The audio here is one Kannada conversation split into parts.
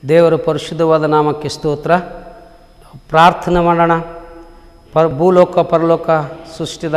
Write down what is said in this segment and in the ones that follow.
ದೇವರ ಪರಿಶುದ್ಧವಾದ ನಾಮಕ್ಕೆ ಸ್ತೋತ್ರ ಪ್ರಾರ್ಥನೆ ಮಾಡೋಣ ಪರ ಭೂಲೋಕ ಪರಲೋಕ ಸೃಷ್ಟಿದ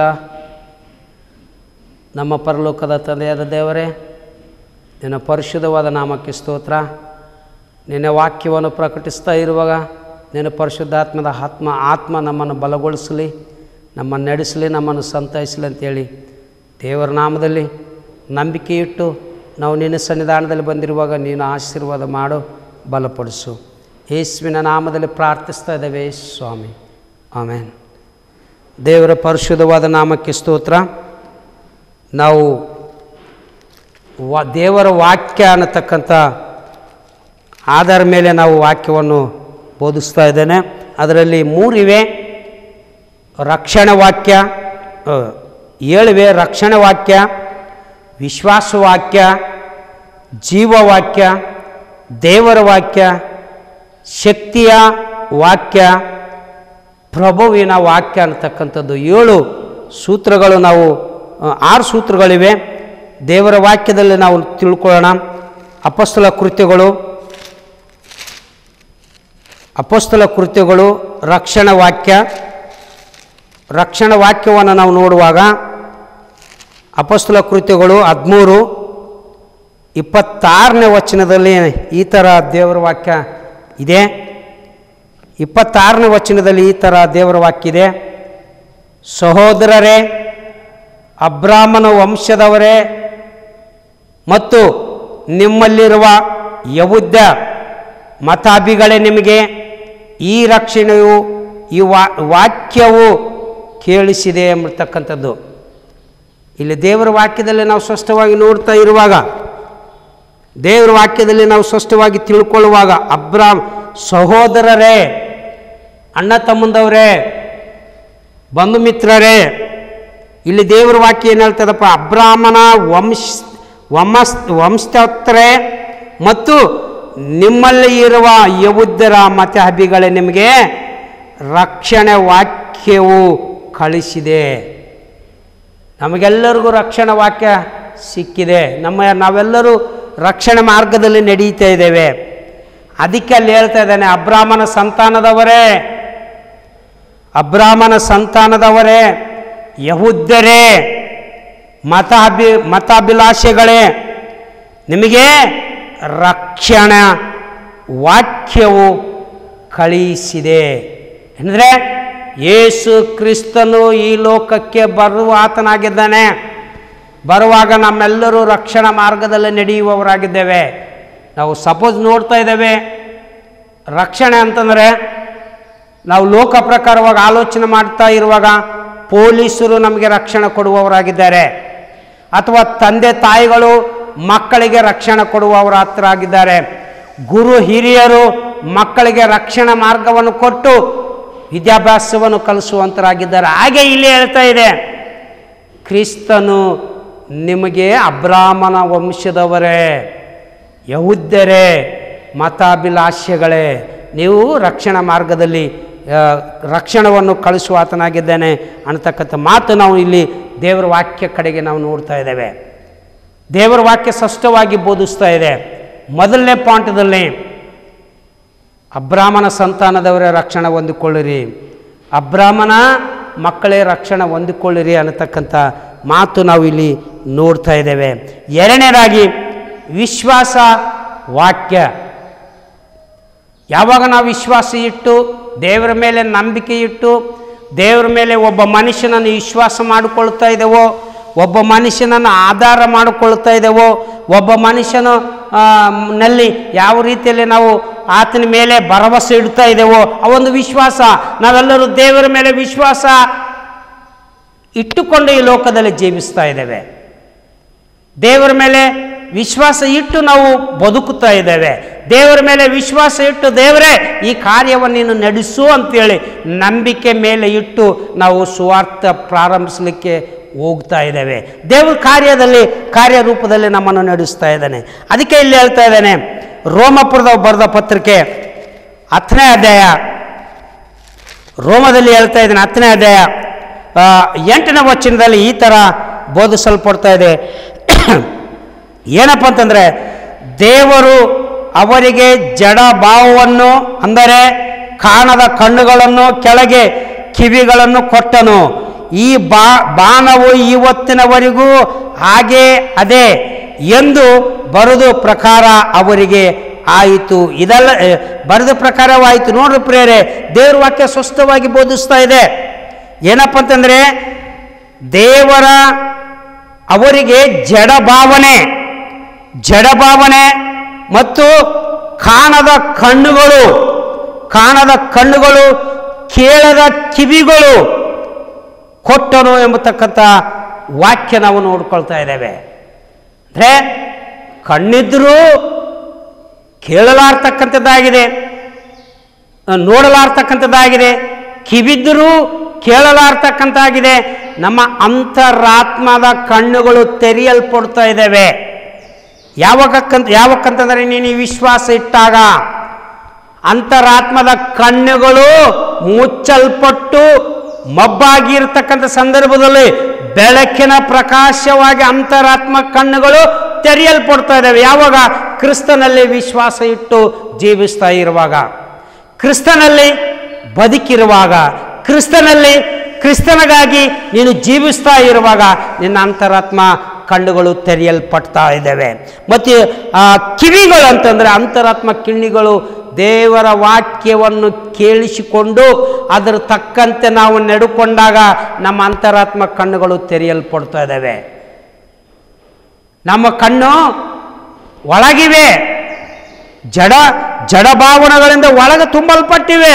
ನಮ್ಮ ಪರಲೋಕದ ತಂದೆಯಾದ ದೇವರೇ ನಿನ್ನ ಪರಿಶುದ್ಧವಾದ ನಾಮಕ್ಕೆ ಸ್ತೋತ್ರ ನಿನ್ನ ವಾಕ್ಯವನ್ನು ಪ್ರಕಟಿಸ್ತಾ ಇರುವಾಗ ನಿನ್ನ ಪರಿಶುದ್ಧಾತ್ಮದ ಆತ್ಮ ಆತ್ಮ ನಮ್ಮನ್ನು ಬಲಗೊಳಿಸಲಿ ನಮ್ಮನ್ನು ನಡೆಸಲಿ ನಮ್ಮನ್ನು ಸಂತೈಸಲಿ ಅಂತೇಳಿ ದೇವರ ನಾಮದಲ್ಲಿ ನಂಬಿಕೆ ಇಟ್ಟು ನಾವು ನಿನ್ನ ಸನ್ನಿಧಾನದಲ್ಲಿ ಬಂದಿರುವಾಗ ನೀನು ಆಶೀರ್ವಾದ ಮಾಡು ಬಲಪಡಿಸು ಯೇಸುವಿನ ನಾಮದಲ್ಲಿ ಪ್ರಾರ್ಥಿಸ್ತಾ ಇದ್ದೇವೆ ಸ್ವಾಮಿ ಆಮೇನ್ ದೇವರ ಪರಿಶುದ್ಧವಾದ ನಾಮಕ್ಕೆ ಸ್ತೋತ್ರ ನಾವು ವಾ ದೇವರ ವಾಕ್ಯ ಅನ್ನತಕ್ಕಂಥ ಆಧಾರ ಮೇಲೆ ನಾವು ವಾಕ್ಯವನ್ನು ಬೋಧಿಸ್ತಾ ಇದ್ದೇನೆ ಅದರಲ್ಲಿ ಮೂರಿವೆ ರಕ್ಷಣೆ ವಾಕ್ಯ ಆ, ಏಳಿವೆ ರಕ್ಷಣೆ ವಾಕ್ಯ ವಿಶ್ವಾಸ ವಾಕ್ಯ ಜೀವವಾಕ್ಯ ದೇವರ ವಾಕ್ಯ ಶಕ್ತಿಯ ವಾಕ್ಯ ಪ್ರಭುವಿನ ವಾಕ್ಯ ಅನ್ನತಕ್ಕಂಥದ್ದು ಏಳು ಸೂತ್ರಗಳು ನಾವು ಆ, ಆರು ಸೂತ್ರಗಳಿವೆ ದೇವರ ವಾಕ್ಯದಲ್ಲಿ ನಾವು ತಿಳ್ಕೊಳ್ಳೋಣ ಅಪಸ್ತಲ ಕೃತ್ಯಗಳು ಅಪಸ್ತಲ ಕೃತ್ಯಗಳು ರಕ್ಷಣ ವಾಕ್ಯ ರಕ್ಷಣ ವಾಕ್ಯವನ್ನು ನಾವು ನೋಡುವಾಗ ಅಪಸ್ತಲ ಕೃತ್ಯಗಳು ಹದಿಮೂರು ಇಪ್ಪತ್ತಾರನೇ ವಚನದಲ್ಲಿ ಈ ಥರ ದೇವರ ವಾಕ್ಯ ಇದೆ ಇಪ್ಪತ್ತಾರನೇ ವಚನದಲ್ಲಿ ಈ ಥರ ದೇವರ ವಾಕ್ಯ ಇದೆ ಸಹೋದರರೇ ಅಬ್ರಾಹ್ಮನ ವಂಶದವರೇ ಮತ್ತು ನಿಮ್ಮಲ್ಲಿರುವ ಯವುದ್ಯ ಮತಾಭಿಗಳೇ ನಿಮಗೆ ಈ ರಕ್ಷಣೆಯು ಈ ವಾ ವಾಕ್ಯವು ಕೇಳಿಸಿದೆ ಎಂಬತಕ್ಕಂಥದ್ದು ಇಲ್ಲಿ ದೇವರ ವಾಕ್ಯದಲ್ಲಿ ನಾವು ಸ್ಪಷ್ಟವಾಗಿ ನೋಡ್ತಾ ಇರುವಾಗ ದೇವರ ವಾಕ್ಯದಲ್ಲಿ ನಾವು ಸ್ಪಷ್ಟವಾಗಿ ತಿಳ್ಕೊಳ್ಳುವಾಗ ಅಬ್ರಾಮ್ ಸಹೋದರರೇ ಅಣ್ಣ ತಮ್ಮಂದವರೇ ಬಂಧು ಮಿತ್ರರೇ ಇಲ್ಲಿ ದೇವರ ವಾಕ್ಯ ಏನು ಹೇಳ್ತದಪ್ಪ ಅಬ್ರಾಹ್ಮಣ ವಂಶ ವಂಶ ವಂಶತ್ರೇ ಮತ್ತು ನಿಮ್ಮಲ್ಲಿ ಇರುವ ಯವುದ್ಧರ ಮತ ಹಬಿಗಳೇ ನಿಮಗೆ ರಕ್ಷಣೆ ವಾಕ್ಯವು ಕಳಿಸಿದೆ ನಮಗೆಲ್ಲರಿಗೂ ರಕ್ಷಣಾ ವಾಕ್ಯ ಸಿಕ್ಕಿದೆ ನಮ್ಮ ನಾವೆಲ್ಲರೂ ರಕ್ಷಣೆ ಮಾರ್ಗದಲ್ಲಿ ನಡೀತಾ ಇದ್ದೇವೆ ಅದಕ್ಕೆ ಅಲ್ಲಿ ಹೇಳ್ತಾ ಇದ್ದಾನೆ ಅಬ್ರಾಹ್ಮಣ ಸಂತಾನದವರೇ ಅಬ್ರಾಹ್ಮಣ ಸಂತಾನದವರೇ ಯಹುದ್ಯರೇ ಮತಾಭಿ ಮತಾಭಿಲಾಷೆಗಳೇ ನಿಮಗೆ ರಕ್ಷಣಾ ವಾಕ್ಯವು ಕಳುಹಿಸಿದೆ ಅಂದರೆ ಯೇಸು ಕ್ರಿಸ್ತನು ಈ ಲೋಕಕ್ಕೆ ಬರುವ ಆತನಾಗಿದ್ದಾನೆ ಬರುವಾಗ ನಮ್ಮೆಲ್ಲರೂ ರಕ್ಷಣಾ ಮಾರ್ಗದಲ್ಲಿ ನಡೆಯುವವರಾಗಿದ್ದೇವೆ ನಾವು ಸಪೋಸ್ ನೋಡ್ತಾ ಇದ್ದೇವೆ ರಕ್ಷಣೆ ಅಂತಂದರೆ ನಾವು ಲೋಕ ಪ್ರಕಾರವಾಗಿ ಆಲೋಚನೆ ಮಾಡ್ತಾ ಇರುವಾಗ ಪೊಲೀಸರು ನಮಗೆ ರಕ್ಷಣೆ ಕೊಡುವವರಾಗಿದ್ದಾರೆ ಅಥವಾ ತಂದೆ ತಾಯಿಗಳು ಮಕ್ಕಳಿಗೆ ರಕ್ಷಣೆ ಕೊಡುವವರ ಹತ್ರ ಆಗಿದ್ದಾರೆ ಗುರು ಹಿರಿಯರು ಮಕ್ಕಳಿಗೆ ರಕ್ಷಣಾ ಮಾರ್ಗವನ್ನು ಕೊಟ್ಟು ವಿದ್ಯಾಭ್ಯಾಸವನ್ನು ಕಲಿಸುವಂತರಾಗಿದ್ದಾರೆ ಹಾಗೆ ಇಲ್ಲಿ ಹೇಳ್ತಾ ಇದೆ ಕ್ರಿಸ್ತನು ನಿಮಗೆ ಅಬ್ರಾಹ್ಮಣ ವಂಶದವರೇ ಯಹುದ್ಯರೇ ಮತಾಭಿಲಾಷ್ಯಗಳೇ ನೀವು ರಕ್ಷಣಾ ಮಾರ್ಗದಲ್ಲಿ ಆ, ರಕ್ಷಣವನ್ನು ಕಳಿಸುವ ಆತನಾಗಿದ್ದೇನೆ ಅನ್ನತಕ್ಕಂಥ ಮಾತು ನಾವು ಇಲ್ಲಿ ದೇವರ ವಾಕ್ಯ ಕಡೆಗೆ ನಾವು ನೋಡ್ತಾ ಇದ್ದೇವೆ ದೇವರ ವಾಕ್ಯ ಸ್ಪಷ್ಟವಾಗಿ ಬೋಧಿಸ್ತಾ ಇದೆ ಮೊದಲನೇ ಪಾಠದಲ್ಲಿ ಅಬ್ರಾಹ್ಮಣ ಸಂತಾನದವರೇ ರಕ್ಷಣೆ ಹೊಂದಿಕೊಳ್ಳಿರಿ ಅಬ್ರಾಹ್ಮಣ ಮಕ್ಕಳೇ ರಕ್ಷಣೆ ಹೊಂದಿಕೊಳ್ಳಿರಿ ಅನ್ನತಕ್ಕಂಥ ಮಾತು ನಾವು ಇಲ್ಲಿ ನೋಡ್ತಾ ಇದ್ದೇವೆ ಎರಡನೇದಾಗಿ ವಿಶ್ವಾಸ ವಾಕ್ಯ ಯಾವಾಗ ನಾವು ವಿಶ್ವಾಸ ಇಟ್ಟು ದೇವರ ಮೇಲೆ ನಂಬಿಕೆ ಇಟ್ಟು ದೇವರ ಮೇಲೆ ಒಬ್ಬ ಮನುಷ್ಯನನ್ನು ವಿಶ್ವಾಸ ಮಾಡಿಕೊಳ್ತಾ ಇದ್ದೇವೋ ಒಬ್ಬ ಮನುಷ್ಯನನ್ನು ಆಧಾರ ಮಾಡಿಕೊಳ್ತಾ ಇದ್ದೇವೋ ಒಬ್ಬ ಮನುಷ್ಯನ ಆ, ನಲ್ಲಿ ಯಾವ ರೀತಿಯಲ್ಲಿ ನಾವು ಆತನ ಮೇಲೆ ಭರವಸೆ ಇಡ್ತಾ ಇದ್ದೇವೋ ಆ ಒಂದು ವಿಶ್ವಾಸ ನಾವೆಲ್ಲರೂ ದೇವರ ಮೇಲೆ ವಿಶ್ವಾಸ ಇಟ್ಟುಕೊಂಡು ಈ ಲೋಕದಲ್ಲಿ ಜೀವಿಸ್ತಾ ಇದ್ದೇವೆ ದೇವರ ಮೇಲೆ ವಿಶ್ವಾಸ ಇಟ್ಟು ನಾವು ಬದುಕುತ್ತಾ ಇದ್ದೇವೆ ದೇವರ ಮೇಲೆ ವಿಶ್ವಾಸ ಇಟ್ಟು ದೇವರೇ ಈ ಕಾರ್ಯವನ್ನು ನೀನು ನಡೆಸು ಅಂತೇಳಿ ನಂಬಿಕೆ ಮೇಲೆ ಇಟ್ಟು ನಾವು ಸುವಾರ್ಥ ಪ್ರಾರಂಭಿಸಲಿಕ್ಕೆ ಹೋಗ್ತಾ ಇದ್ದೇವೆ ದೇವ್ರ ಕಾರ್ಯದಲ್ಲಿ ಕಾರ್ಯರೂಪದಲ್ಲಿ ನಮ್ಮನ್ನು ನಡೆಸ್ತಾ ಇದ್ದಾನೆ ಅದಕ್ಕೆ ಇಲ್ಲಿ ಹೇಳ್ತಾ ಇದ್ದಾನೆ ರೋಮಪುರದ ಬರೆದ ಪತ್ರಿಕೆ ಹತ್ತನೇ ಅಧ್ಯಾಯ ರೋಮದಲ್ಲಿ ಹೇಳ್ತಾ ಇದ್ದಾನೆ ಹತ್ತನೇ ಅಧ್ಯಾಯ ಆ, ಎಂಟನೇ ವಚನದಲ್ಲಿ ಈ ಥರ ಬೋಧಿಸಲ್ಪಡ್ತಾ ಇದೆ ಏನಪ್ಪ ಅಂತಂದರೆ ದೇವರು ಅವರಿಗೆ ಜಡ ಭಾವವನ್ನು ಅಂದರೆ ಕಾಣದ ಕಣ್ಣುಗಳನ್ನು ಕೆಳಗೆ ಕಿವಿಗಳನ್ನು ಕೊಟ್ಟನು ಈ ಬಾ ಬಾಣವು ಇವತ್ತಿನವರೆಗೂ ಹಾಗೆ ಅದೇ ಎಂದು ಬರೆದು ಪ್ರಕಾರ ಅವರಿಗೆ ಆಯಿತು ಇದೆಲ್ಲ ಎ, ಬರೆದ ಪ್ರಕಾರವಾಯಿತು ನೋಡ್ರಿ ಪ್ರೇರೆ ದೇವ್ರ ವಾಕ್ಯ ಸ್ಪಷ್ಟವಾಗಿ ಬೋಧಿಸ್ತಾ ಇದೆ ಏನಪ್ಪ ಅಂತಂದ್ರೆ ದೇವರ ಅವರಿಗೆ ಜಡ ಭಾವನೆ ಜಡ ಭಾವನೆ ಮತ್ತು ಕಾಣದ ಕಣ್ಣುಗಳು ಕಾಣದ ಕಣ್ಣುಗಳು ಕೇಳದ ಕಿವಿಗಳು ಕೊಟ್ಟನು ಎಂಬತಕ್ಕಂಥ ವಾಕ್ಯ ನಾವು ನೋಡ್ಕೊಳ್ತಾ ಇದ್ದೇವೆ ಅಂದರೆ ಕಣ್ಣಿದ್ರೂ ಕೇಳಲಾರ್ತಕ್ಕಂಥದ್ದಾಗಿದೆ ನೋಡಲಾರ್ತಕ್ಕಂಥದ್ದಾಗಿದೆ ಕಿವಿದ್ದರೂ ಕೇಳಲಾರ್ತಕ್ಕಂಥದ್ದಾಗಿದೆ ನಮ್ಮ ಅಂತರಾತ್ಮದ ಕಣ್ಣುಗಳು ತೆರೆಯಲ್ಪಡ್ತಾ ಇದ್ದಾವೆ ಯಾವಾಗಕ್ಕಂತ ಯಾವಕ್ಕಂತಂದರೆ ನೀನು ಈ ವಿಶ್ವಾಸ ಇಟ್ಟಾಗ ಅಂತರಾತ್ಮದ ಕಣ್ಣುಗಳು ಮುಚ್ಚಲ್ಪಟ್ಟು ಮಬ್ಬಾಗಿರ್ತಕ್ಕಂಥ ಸಂದರ್ಭದಲ್ಲಿ ಬೆಳಕಿನ ಪ್ರಕಾಶವಾಗಿ ಅಂತರಾತ್ಮ ಕಣ್ಣುಗಳು ತೆರೆಯಲ್ಪಡ್ತಾ ಇದ್ದಾವೆ ಯಾವಾಗ ಕ್ರಿಸ್ತನಲ್ಲಿ ವಿಶ್ವಾಸ ಇಟ್ಟು ಜೀವಿಸ್ತಾ ಇರುವಾಗ ಕ್ರಿಸ್ತನಲ್ಲಿ ಬದುಕಿರುವಾಗ ಕ್ರಿಸ್ತನಲ್ಲಿ ಕ್ರಿಸ್ತನಿಗಾಗಿ ನೀನು ಜೀವಿಸ್ತಾ ಇರುವಾಗ ನಿನ್ನ ಅಂತರಾತ್ಮ ಕಣ್ಣುಗಳು ತೆರೆಯಲ್ಪಡ್ತಾ ಇದ್ದಾವೆ ಮತ್ತು ಆ ಕಿವಿಗಳು ಅಂತಂದರೆ ಅಂತರಾತ್ಮ ಕಿಣ್ಣಿಗಳು ದೇವರ ವಾಕ್ಯವನ್ನು ಕೇಳಿಸಿಕೊಂಡು ಅದರ ತಕ್ಕಂತೆ ನಾವು ನಡ್ಕೊಂಡಾಗ ನಮ್ಮ ಅಂತರಾತ್ಮ ಕಣ್ಣುಗಳು ತೆರೆಯಲ್ಪಡ್ತಾ ಇದ್ದಾವೆ ನಮ್ಮ ಕಣ್ಣು ಒಳಗಿವೆ ಜಡ ಜಡಭಾವನೆಗಳಿಂದ ಒಳಗೆ ತುಂಬಲ್ಪಟ್ಟಿವೆ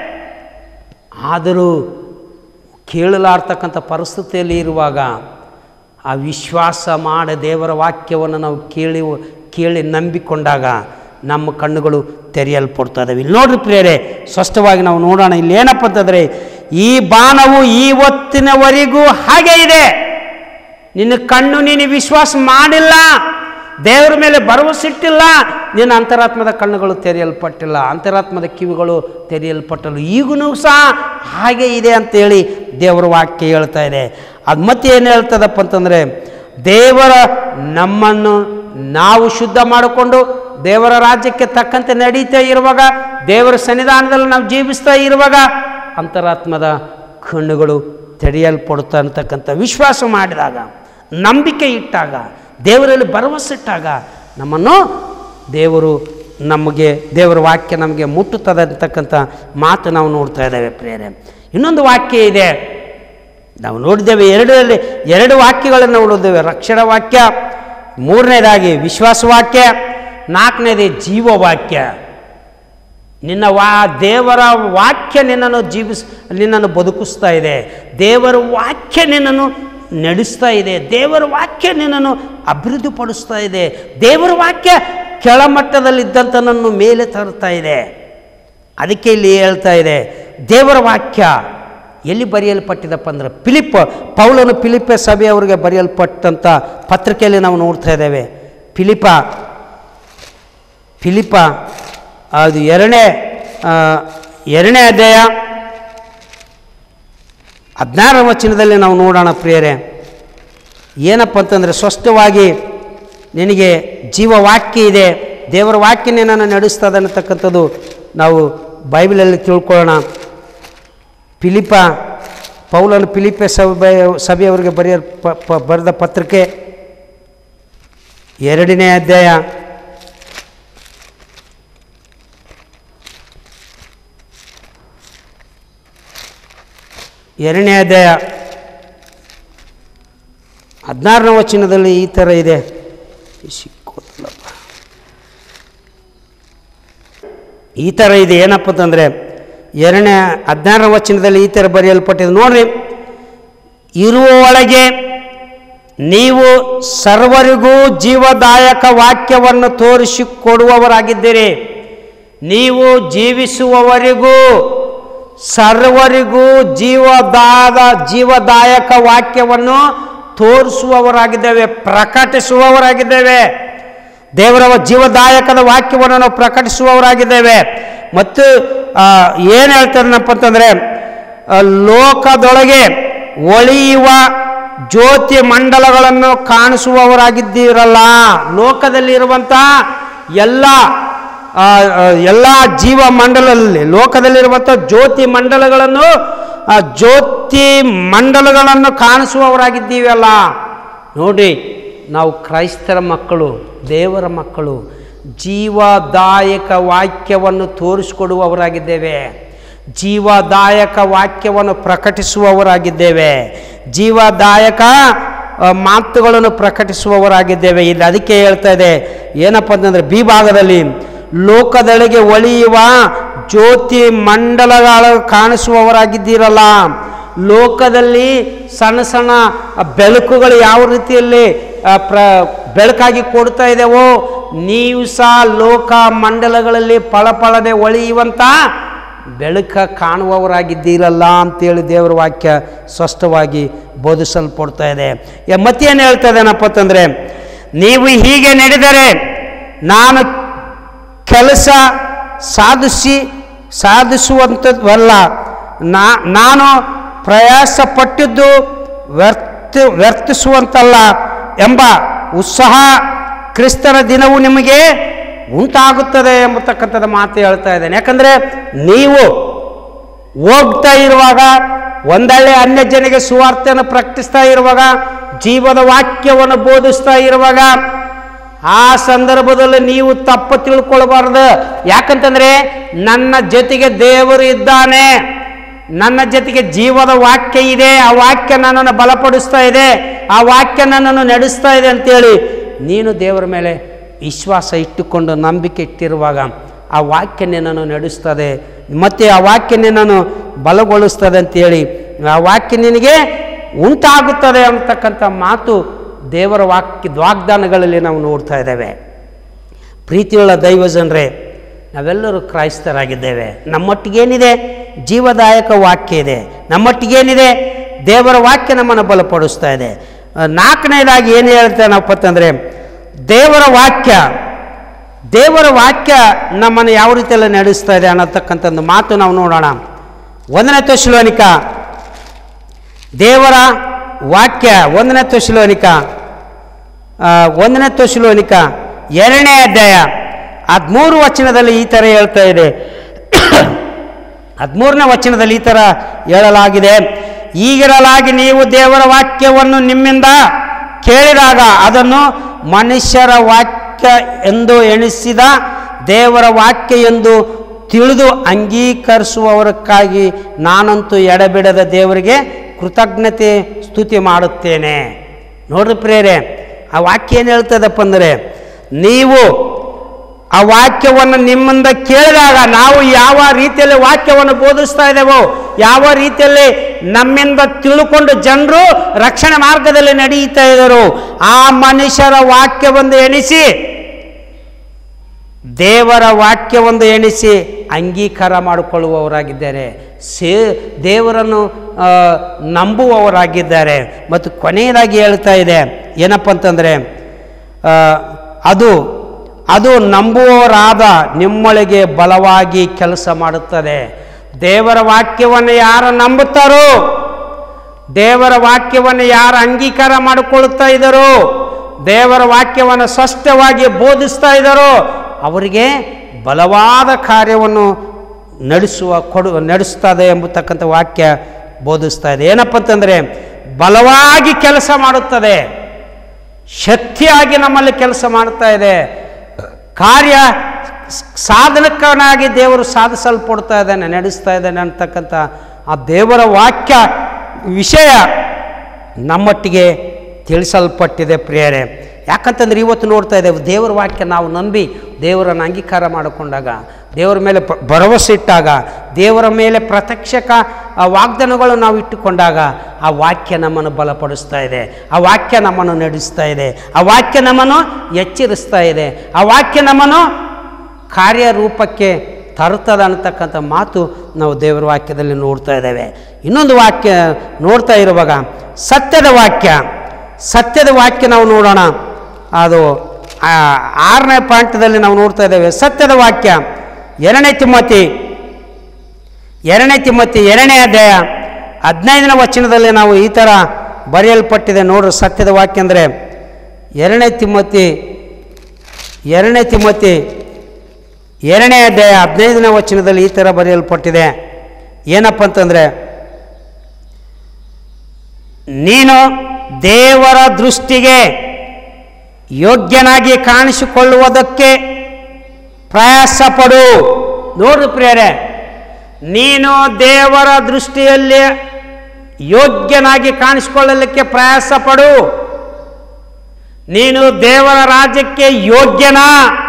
ಆದರೂ ಕೇಳಲಾರ್ತಕ್ಕಂಥ ಪರಿಸ್ಥಿತಿಯಲ್ಲಿ ಇರುವಾಗ ಆ ವಿಶ್ವಾಸ ಮಾಡ ದೇವರ ವಾಕ್ಯವನ್ನು ನಾವು ಕೇಳಿ ಕೇಳಿ ನಂಬಿಕೊಂಡಾಗ ನಮ್ಮ ಕಣ್ಣುಗಳು ತೆರೆಯಲ್ಪಡ್ತಾ ಇದ್ದಾವೆ ಇಲ್ಲಿ ನೋಡ್ರಿ ಪ್ರಿಯರೇ ಸ್ಪಷ್ಟವಾಗಿ ನಾವು ನೋಡೋಣ ಇಲ್ಲಿ ಏನಪ್ಪ ಅಂತಂದರೆ ಈ ಬಾಣವು ಇವತ್ತಿನವರೆಗೂ ಹಾಗೆ ಇದೆ ನಿನ್ನ ಕಣ್ಣು ನೀನು ವಿಶ್ವಾಸ ಮಾಡಿಲ್ಲ ದೇವರ ಮೇಲೆ ಭರವಸಿಟ್ಟಿಲ್ಲ ನಿನ್ನ ಅಂತರಾತ್ಮದ ಕಣ್ಣುಗಳು ತೆರೆಯಲ್ಪಟ್ಟಿಲ್ಲ ಅಂತರಾತ್ಮದ ಕಿವಿಗಳು ತೆರೆಯಲ್ಪಟ್ಟಲು ಈಗೂ ಸಹ ಹಾಗೆ ಇದೆ ಅಂತೇಳಿ ದೇವರ ವಾಕ್ಯ ಹೇಳ್ತಾ ಇದೆ ಅದು ಮತ್ತೆ ಏನು ಹೇಳ್ತದಪ್ಪ ಅಂತಂದರೆ ದೇವರ ನಮ್ಮನ್ನು ನಾವು ಶುದ್ಧ ಮಾಡಿಕೊಂಡು ದೇವರ ರಾಜ್ಯಕ್ಕೆ ತಕ್ಕಂತೆ ನಡೀತಾ ಇರುವಾಗ ದೇವರ ಸನ್ನಿಧಾನದಲ್ಲಿ ನಾವು ಜೀವಿಸ್ತಾ ಇರುವಾಗ ಅಂತರಾತ್ಮದ ಕಣ್ಣುಗಳು ತೆರೆಯಲ್ಪಡುತ್ತಾ ಅಂತಕ್ಕಂಥ ವಿಶ್ವಾಸ ಮಾಡಿದಾಗ ನಂಬಿಕೆ ಇಟ್ಟಾಗ ದೇವರಲ್ಲಿ ಭರವಸೆಟ್ಟಾಗ ನಮ್ಮನ್ನು ದೇವರು ನಮಗೆ ದೇವರ ವಾಕ್ಯ ನಮಗೆ ಮುಟ್ಟುತ್ತದೆ ಅಂತಕ್ಕಂಥ ಮಾತು ನಾವು ನೋಡ್ತಾ ಇದ್ದೇವೆ ಪ್ರೇರೆ ಇನ್ನೊಂದು ವಾಕ್ಯ ಇದೆ ನಾವು ನೋಡಿದ್ದೇವೆ ಎರಡರಲ್ಲಿ ಎರಡು ವಾಕ್ಯಗಳನ್ನು ನೋಡಿದ್ದೇವೆ ರಕ್ಷಣಾ ವಾಕ್ಯ ಮೂರನೇದಾಗಿ ವಿಶ್ವಾಸ ವಾಕ್ಯ ನಾಲ್ಕನೇದೇ ಜೀವವಾಕ್ಯ ನಿನ್ನ ವಾ ದೇವರ ವಾಕ್ಯ ನಿನ್ನನ್ನು ಜೀವಿಸ್ ನಿನ್ನನ್ನು ಬದುಕಿಸ್ತಾ ಇದೆ ದೇವರ ವಾಕ್ಯ ನಿನ್ನನ್ನು ನಡೆಸ್ತಾ ಇದೆ ದೇವರ ವಾಕ್ಯ ನಿನ್ನನ್ನು ಅಭಿವೃದ್ಧಿಪಡಿಸ್ತಾ ಇದೆ ದೇವರ ವಾಕ್ಯ ಕೆಳಮಟ್ಟದಲ್ಲಿದ್ದಂಥನನ್ನು ಮೇಲೆ ತರ್ತಾ ಇದೆ ಅದಕ್ಕೆ ಇಲ್ಲಿ ಹೇಳ್ತಾ ಇದೆ ದೇವರ ವಾಕ್ಯ ಎಲ್ಲಿ ಬರೆಯಲ್ಪಟ್ಟಿದಪ್ಪ ಅಂದ್ರೆ ಫಿಲಿಪ್ ಪೌಲನು ಫಿಲಿಪ ಸಭೆಯವರಿಗೆ ಬರೆಯಲ್ಪಟ್ಟಂಥ ಪತ್ರಿಕೆಯಲ್ಲಿ ನಾವು ನೋಡ್ತಾ ಇದ್ದೇವೆ ಫಿಲಿಪ ಫಿಲಿಪ ಅದು ಎರಡನೇ ಆ, ಎರಡನೇ ಅಧ್ಯಾಯ ಹದಿನಾರನೇ ವಚನದಲ್ಲಿ ನಾವು ನೋಡೋಣ ಪ್ರಿಯರೇ ಏನಪ್ಪ ಅಂತಂದರೆ ಸ್ಪಷ್ಟವಾಗಿ ನಿನಗೆ ಜೀವ ವಾಕ್ಯ ಇದೆ ದೇವರ ವಾಕ್ಯ ನಿನ್ನನ್ನು ನಡೆಸ್ತದೆ ಅನ್ನತಕ್ಕಂಥದ್ದು ನಾವು ಬೈಬಲಲ್ಲಿ ತಿಳ್ಕೊಳ್ಳೋಣ ಫಿಲಿಪ ಪೌಲನು ಫಿಲಿಪೆ ಸಭೆ ಸಭೆಯವರಿಗೆ ಬರೆಯ ಪ ಪ- ಬರೆದ ಪತ್ರಿಕೆ ಎರಡನೇ ಅಧ್ಯಾಯ ಎರಡನೇ ಅಧ್ಯಾಯ ಹದಿನಾರನೇ ವಚನದಲ್ಲಿ ಈ ಥರ ಇದೆ ಸಿಕ್ಕೋದಿಲ್ಲಪ್ಪ ಈ ಥರ ಇದೆ ಏನಪ್ಪ ಅಂತಂದರೆ ಎರಡನೇ ಹದಿನಾರನೇ ವಚನದಲ್ಲಿ ಈ ಥರ ಬರೆಯಲ್ಪಟ್ಟಿದೆ ನೋಡ್ರಿ ಇರುವ ಒಳಗೆ ನೀವು ಸರ್ವರಿಗೂ ಜೀವದಾಯಕ ವಾಕ್ಯವನ್ನು ತೋರಿಸಿಕೊಡುವವರಾಗಿದ್ದೀರಿ ನೀವು ಜೀವಿಸುವವರಿಗೂ ಸರ್ವರಿಗೂ ಜೀವದಾದ ಜೀವದಾಯಕ ವಾಕ್ಯವನ್ನು ತೋರಿಸುವವರಾಗಿದ್ದೇವೆ ಪ್ರಕಟಿಸುವವರಾಗಿದ್ದೇವೆ ದೇವರ ಜೀವದಾಯಕದ ವಾಕ್ಯವನ್ನು ನಾವು ಪ್ರಕಟಿಸುವವರಾಗಿದ್ದೇವೆ ಮತ್ತು ಏನು ಹೇಳ್ತಾರನಪ್ಪ ಅಂತಂದರೆ ಆ, ಲೋಕದೊಳಗೆ ಒಳಿಯುವ ಜ್ಯೋತಿ ಮಂಡಲಗಳನ್ನು ಕಾಣಿಸುವವರಾಗಿದ್ದೀರಲ್ಲ ಲೋಕದಲ್ಲಿರುವಂಥ ಎಲ್ಲ ಎಲ್ಲ ಜೀವ ಮಂಡಲದಲ್ಲಿ ಲೋಕದಲ್ಲಿರುವಂಥ ಜ್ಯೋತಿ ಮಂಡಲಗಳನ್ನು ಆ ಜ್ಯೋತಿ ಮಂಡಲಗಳನ್ನು ಕಾಣಿಸುವವರಾಗಿದ್ದೀವಲ್ಲ ನೋಡಿ ನಾವು ಕ್ರೈಸ್ತರ ಮಕ್ಕಳು ದೇವರ ಮಕ್ಕಳು ಜೀವದಾಯಕ ವಾಕ್ಯವನ್ನು ತೋರಿಸಿಕೊಡುವವರಾಗಿದ್ದೇವೆ ಜೀವದಾಯಕ ವಾಕ್ಯವನ್ನು ಪ್ರಕಟಿಸುವವರಾಗಿದ್ದೇವೆ ಜೀವದಾಯಕ ಆ, ಮಾತುಗಳನ್ನು ಪ್ರಕಟಿಸುವವರಾಗಿದ್ದೇವೆ ಇಲ್ಲಿ ಅದಕ್ಕೆ ಹೇಳ್ತಾ ಇದೆ ಏನಪ್ಪ ಅಂತಂದರೆ ಬಿ ಭಾಗದಲ್ಲಿ ಲೋಕದೊಳಗೆ ಒಳಿಯುವ ಜ್ಯೋತಿ ಮಂಡಲಗಳ ಕಾಣಿಸುವವರಾಗಿದ್ದೀರಲ್ಲ ಲೋಕದಲ್ಲಿ ಸಣ್ಣ ಸಣ್ಣ ಬೆಳಕುಗಳು ಯಾವ ರೀತಿಯಲ್ಲಿ ಆ, ಪ್ರ ಬೆಳಕಾಗಿ ಕೊಡ್ತಾ ಇದ್ದೇವೋ ನೀವು ಸಹ ಲೋಕ ಮಂಡಲಗಳಲ್ಲಿ ಫಳಫಳದೆ ಒಳೆಯುವಂಥ ಬೆಳಕ ಕಾಣುವವರಾಗಿದ್ದೀರಲ್ಲ ಅಂತೇಳಿ ದೇವರ ವಾಕ್ಯ ಸ್ಪಷ್ಟವಾಗಿ ಬೋಧಿಸಲ್ಪಡ್ತಾ ಇದೆ ಯ- ಮತ್ತೇನು ಹೇಳ್ತಾ ಇದ್ದೇನಪ್ಪ ಅಂತಂದರೆ ನೀವು ಹೀಗೆ ನಡೆದರೆ ನಾನು ಕೆಲಸ ಸಾಧಿಸಿ ಸಾಧಿಸುವಂಥದ್ದಲ್ಲ ನಾ ನಾನು ಪ್ರಯಾಸ ಪಟ್ಟಿದ್ದು ವ್ಯರ್ಥ ವ್ಯರ್ಥಿಸುವಂತಲ್ಲ ಎಂಬ ಉತ್ಸಾಹ ಕ್ರಿಸ್ತನ ದಿನವು ನಿಮಗೆ ಉಂಟಾಗುತ್ತದೆ ಎಂಬತಕ್ಕಂಥದ್ದು ಮಾತು ಹೇಳ್ತಾ ಇದ್ದೇನೆ ಯಾಕಂದರೆ ನೀವು ಹೋಗ್ತಾ ಇರುವಾಗ ಒಂದಳ್ಳೆ ಅನ್ಯ ಜನಗೆ ಸುವಾರ್ತೆಯನ್ನು ಪ್ರಕಟಿಸ್ತಾ ಇರುವಾಗ ಜೀವದ ವಾಕ್ಯವನ್ನು ಬೋಧಿಸ್ತಾ ಇರುವಾಗ ಆ ಸಂದರ್ಭದಲ್ಲಿ ನೀವು ತಪ್ಪು ತಿಳ್ಕೊಳ್ಬಾರ್ದು ಯಾಕಂತಂದ್ರೆ ನನ್ನ ಜೊತೆಗೆ ದೇವರು ಇದ್ದಾನೆ ನನ್ನ ಜೊತೆಗೆ ಜೀವದ ವಾಕ್ಯ ಇದೆ ಆ ವಾಕ್ಯ ನನ್ನನ್ನು ಬಲಪಡಿಸ್ತಾ ಇದೆ ಆ ವಾಕ್ಯ ನನ್ನನ್ನು ನಡೆಸ್ತಾ ಇದೆ ಅಂತೇಳಿ ನೀನು ದೇವರ ಮೇಲೆ ವಿಶ್ವಾಸ ಇಟ್ಟುಕೊಂಡು ನಂಬಿಕೆ ಇಟ್ಟಿರುವಾಗ ಆ ವಾಕ್ಯ ನಿನ್ನನ್ನು ನಡೆಸ್ತದೆ ಮತ್ತು ಆ ವಾಕ್ಯ ನಿನ್ನನ್ನು ಬಲಗೊಳಿಸ್ತದೆ ಅಂತೇಳಿ ಆ ವಾಕ್ಯ ನಿನಗೆ ಉಂಟಾಗುತ್ತದೆ ಅಂತಕ್ಕಂಥ ಮಾತು ದೇವರ ವಾಕ್ಯ ವಾಗ್ದಾನಗಳಲ್ಲಿ ನಾವು ನೋಡ್ತಾ ಇದ್ದೇವೆ ಪ್ರೀತಿಯುಳ್ಳ ದೈವ ಜನರೇ ನಾವೆಲ್ಲರೂ ಕ್ರೈಸ್ತರಾಗಿದ್ದೇವೆ ನಮ್ಮೊಟ್ಟಿಗೇನಿದೆ ಜೀವದಾಯಕ ವಾಕ್ಯ ಇದೆ ನಮ್ಮೊಟ್ಟಿಗೇನಿದೆ ದೇವರ ವಾಕ್ಯ ನಮ್ಮನ್ನು ಬಲಪಡಿಸ್ತಾ ಇದೆ ಆ, ನಾಲ್ಕನೇದಾಗಿ ಏನು ಹೇಳ್ತೇನಪ್ಪ ಅಂತಂದರೆ ದೇವರ ವಾಕ್ಯ ದೇವರ ವಾಕ್ಯ ನಮ್ಮನ್ನು ಯಾವ ರೀತಿಯಲ್ಲಿ ನಡೆಸ್ತಾ ಇದೆ ಅನ್ನತಕ್ಕಂಥ ಒಂದು ಮಾತು ನಾವು ನೋಡೋಣ ಒಂದನೇ ತೊಶಲೋನಿಕ ದೇವರ ವಾಕ್ಯ ಒಂದನೇ ತೊಶಲೋನಿಕ ಆ, ಒಂದನೇ ತೊಶಲೋನಿಕ ಎರಡನೇ ಅಧ್ಯಾಯ ಹದಿಮೂರು ವಚನದಲ್ಲಿ ಈ ಥರ ಹೇಳ್ತಾ ಇದೆ ಹದಿಮೂರನೇ ವಚನದಲ್ಲಿ ಈ ಥರ ಹೇಳಲಾಗಿದೆ ಈಗಿರಲಾಗಿ ನೀವು ದೇವರ ವಾಕ್ಯವನ್ನು ನಿಮ್ಮಿಂದ ಕೇಳಿದಾಗ ಅದನ್ನು ಮನುಷ್ಯರ ವಾಕ್ಯ ಎಂದು ಎಣಿಸಿದ ದೇವರ ವಾಕ್ಯ ಎಂದು ತಿಳಿದು ಅಂಗೀಕರಿಸುವವರಕ್ಕಾಗಿ ನಾನಂತೂ ಎಡಬಿಡದ ದೇವರಿಗೆ ಕೃತಜ್ಞತೆ ಸ್ತುತಿ ಮಾಡುತ್ತೇನೆ ನೋಡ್ರಿ ಪ್ರೇರೆ ಆ ವಾಕ್ಯ ಏನು ಹೇಳ್ತದಪ್ಪ ಅಂದರೆ ನೀವು ಆ ವಾಕ್ಯವನ್ನು ನಿಮ್ಮಿಂದ ಕೇಳಿದಾಗ ನಾವು ಯಾವ ರೀತಿಯಲ್ಲಿ ವಾಕ್ಯವನ್ನು ಬೋಧಿಸ್ತಾ ಇದ್ದೇವೋ ಯಾವ ರೀತಿಯಲ್ಲಿ ನಮ್ಮಿಂದ ತಿಳ್ಕೊಂಡು ಜನರು ರಕ್ಷಣೆ ಮಾರ್ಗದಲ್ಲಿ ನಡೆಯುತ್ತಾ ಇದ್ದರು ಆ ಮನುಷ್ಯರ ವಾಕ್ಯವೊಂದು ಎಣಿಸಿ ದೇವರ ವಾಕ್ಯವೊಂದು ಎಣಿಸಿ ಅಂಗೀಕಾರ ಮಾಡಿಕೊಳ್ಳುವವರಾಗಿದ್ದಾರೆ ಸೇ ದೇವರನ್ನು ಆ, ನಂಬುವವರಾಗಿದ್ದಾರೆ ಮತ್ತು ಕೊನೆಯದಾಗಿ ಹೇಳ್ತಾ ಇದೆ ಏನಪ್ಪ ಅಂತಂದರೆ ಆ, ಅದು ಅದು ನಂಬುವವರಾದ ನಿಮ್ಮೊಳಗೆ ಬಲವಾಗಿ ಕೆಲಸ ಮಾಡುತ್ತದೆ ದೇವರ ವಾಕ್ಯವನ್ನು ಯಾರು ನಂಬುತ್ತಾರೋ ದೇವರ ವಾಕ್ಯವನ್ನು ಯಾರು ಅಂಗೀಕಾರ ಮಾಡಿಕೊಳ್ಳುತ್ತಾ ಇದ್ದಾರೋ ದೇವರ ವಾಕ್ಯವನ್ನು ಸ್ಪಷ್ಟವಾಗಿ ಬೋಧಿಸ್ತಾ ಇದ್ದಾರೋ ಅವರಿಗೆ ಬಲವಾದ ಕಾರ್ಯವನ್ನು ನಡೆಸುವ ಕೊಡು ನಡೆಸ್ತದೆ ಎಂಬತಕ್ಕಂಥ ವಾಕ್ಯ ಬೋಧಿಸ್ತಾ ಇದೆ ಏನಪ್ಪ ಅಂತಂದರೆ ಬಲವಾಗಿ ಕೆಲಸ ಮಾಡುತ್ತದೆ ಶಕ್ತಿಯಾಗಿ ನಮ್ಮಲ್ಲಿ ಕೆಲಸ ಮಾಡ್ತಾ ಇದೆ ಕಾರ್ಯ ಸ್- ಸಾಧನಕ್ಕನಾಗಿ ದೇವರು ಸಾಧಿಸಲ್ಪಡ್ತಾ ಇದ್ದಾನೆ ನಡೆಸ್ತಾ ಇದ್ದಾನೆ ಅಂತಕ್ಕಂಥ ಆ ದೇವರ ವಾಕ್ಯ ವಿಷಯ ನಮ್ಮೊಟ್ಟಿಗೆ ತಿಳಿಸಲ್ಪಟ್ಟಿದೆ ಪ್ರಿಯರೇ ಯಾಕಂತಂದ್ರೆ ಇವತ್ತು ನೋಡ್ತಾ ಇದ್ದೇವೆ ದೇವರ ವಾಕ್ಯ ನಾವು ನಂಬಿ ದೇವರನ್ನು ಅಂಗೀಕಾರ ಮಾಡಿಕೊಂಡಾಗ ದೇವರ ಮೇಲೆ ಪ- ಭರವಸೆ ಇಟ್ಟಾಗ ದೇವರ ಮೇಲೆ ಪ್ರತ್ಯಕ್ಷಕ ಆ ವಾಗ್ದಾನಗಳು ನಾವು ಇಟ್ಟುಕೊಂಡಾಗ ಆ ವಾಕ್ಯ ನಮ್ಮನ್ನು ಬಲಪಡಿಸ್ತಾ ಇದೆ ಆ ವಾಕ್ಯ ನಮ್ಮನ್ನು ನಡೆಸ್ತಾ ಇದೆ ಆ ವಾಕ್ಯ ನಮ್ಮನ್ನು ಎಚ್ಚರಿಸ್ತಾ ಇದೆ ಆ ವಾಕ್ಯ ನಮ್ಮನ್ನು ಕಾರ್ಯರೂಪಕ್ಕೆ ತರುತ್ತದೆ ಅನ್ನತಕ್ಕಂಥ ಮಾತು ನಾವು ದೇವರ ವಾಕ್ಯದಲ್ಲಿ ನೋಡ್ತಾ ಇದ್ದೇವೆ ಇನ್ನೊಂದು ವಾಕ್ಯ ನೋಡ್ತಾ ಇರುವಾಗ ಸತ್ಯದ ವಾಕ್ಯ ಸತ್ಯದ ವಾಕ್ಯ ನಾವು ನೋಡೋಣ ಅದು ಆ, ಆರನೇ ಪಾಠದಲ್ಲಿ ನಾವು ನೋಡ್ತಾ ಇದ್ದೇವೆ ಸತ್ಯದ ವಾಕ್ಯ ಎರಡನೇ ತಿಮ್ಮತಿ ಎರಡನೇ ತಿಮ್ಮತಿ ಎರಡನೇ ಅಧ್ಯಾಯ ಹದಿನೈದನೇ ವಚನದಲ್ಲಿ ನಾವು ಈ ಥರ ಬರೆಯಲ್ಪಟ್ಟಿದೆ ನೋಡ್ರಿ ಸತ್ಯದ ವಾಕ್ಯ ಅಂದರೆ ಎರಡನೇ ತಿಮ್ಮತಿ ಎರಡನೇ ತಿಮ್ಮತಿ ಎರಡನೇ ಅಧ್ಯಾಯ ಹದಿನೈದನೇ ವಚನದಲ್ಲಿ ಈ ಥರ ಬರೆಯಲ್ಪಟ್ಟಿದೆ ಏನಪ್ಪ ಅಂತಂದರೆ ನೀನು ದೇವರ ದೃಷ್ಟಿಗೆ ಯೋಗ್ಯನಾಗಿ ಕಾಣಿಸಿಕೊಳ್ಳುವುದಕ್ಕೆ ಪ್ರಯಾಸ ಪಡು ನೋಡ್ರಿ ಪ್ರಿಯರೇ ನೀನು ದೇವರ ದೃಷ್ಟಿಯಲ್ಲಿ ಯೋಗ್ಯನಾಗಿ ಕಾಣಿಸಿಕೊಳ್ಳಲಿಕ್ಕೆ ಪ್ರಯಾಸ ಪಡು ನೀನು ದೇವರ ರಾಜ್ಯಕ್ಕೆ ಯೋಗ್ಯನಾ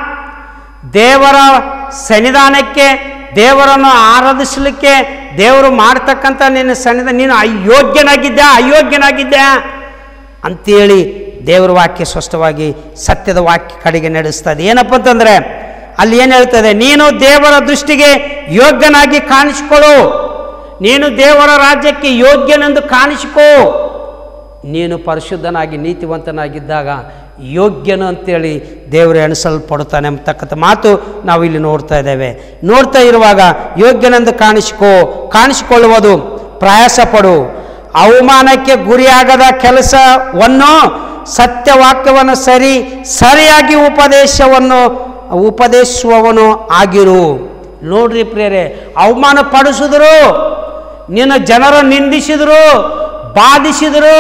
ದೇವರ ಸನ್ನಿಧಾನಕ್ಕೆ ದೇವರನ್ನು ಆರಾಧಿಸಲಿಕ್ಕೆ ದೇವರು ಮಾಡ್ತಕ್ಕಂಥ ನಿನ್ನ ಸನ್ನಿಧಾನ ನೀನು ಅಯೋಗ್ಯನಾಗಿದ್ದ ಅಯೋಗ್ಯನಾಗಿದ್ದ ಅಂತೇಳಿ ದೇವರ ವಾಕ್ಯ ಸ್ಪಷ್ಟವಾಗಿ ಸತ್ಯದ ವಾಕ್ಯ ಕಡೆಗೆ ನಡೆಸ್ತದೆ ಏನಪ್ಪ ಅಂತಂದರೆ ಅಲ್ಲಿ ಏನು ಹೇಳ್ತದೆ ನೀನು ದೇವರ ದೃಷ್ಟಿಗೆ ಯೋಗ್ಯನಾಗಿ ಕಾಣಿಸಿಕೊಳ್ಳು ನೀನು ದೇವರ ರಾಜ್ಯಕ್ಕೆ ಯೋಗ್ಯನೆಂದು ಕಾಣಿಸಿಕೋ ನೀನು ಪರಿಶುದ್ಧನಾಗಿ ನೀತಿವಂತನಾಗಿದ್ದಾಗ ಯೋಗ್ಯನು ಅಂತೇಳಿ ದೇವರು ಎಣಿಸಲ್ಪಡುತ್ತಾನೆ ಅಂತಕ್ಕಂಥ ಮಾತು ನಾವು ಇಲ್ಲಿ ನೋಡ್ತಾ ಇದ್ದೇವೆ ನೋಡ್ತಾ ಇರುವಾಗ ಯೋಗ್ಯನೆಂದು ಕಾಣಿಸಿಕೋ ಕಾಣಿಸಿಕೊಳ್ಳುವುದು ಪ್ರಯಾಸ ಪಡು ಅವಮಾನಕ್ಕೆ ಗುರಿಯಾಗದ ಕೆಲಸವನ್ನು ಸತ್ಯವಾಕ್ಯವನ್ನು ಸರಿ ಸರಿಯಾಗಿ ಉಪದೇಶವನ್ನು ಉಪದೇಶಿಸುವವನು ಆಗಿರು ನೋಡ್ರಿ ಪ್ರೇರೆ ಅವಮಾನ ಪಡಿಸಿದ್ರು ನಿನ್ನ ಜನರ ನಿಂದಿಸಿದರು ಬಾಧಿಸಿದರು